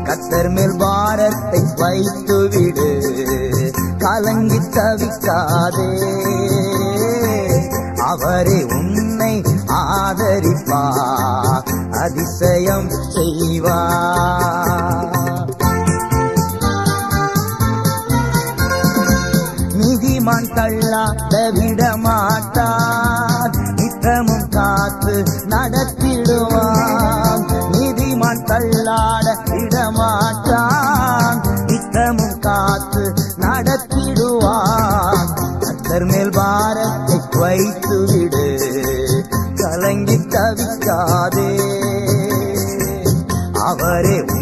கத்தர் மேல் பாரத்தை வைத்து விடு கலங்கி தவிக்காதே அவரே உன்னை ஆதரிப்பார் அதிசயம் செய்வார் நீதிமான் தள்ளாத விட மாட்டார் நித்தமும் காத்து நடத்திடுவான் நீதிமான் தள்ளாட விட மாட்டான் நித்தமும் காத்து நடத்திடுவான் கத்தர் மேல் பாரத்தை வைத்து விடு கலங்கி தவிக்காதே அவரே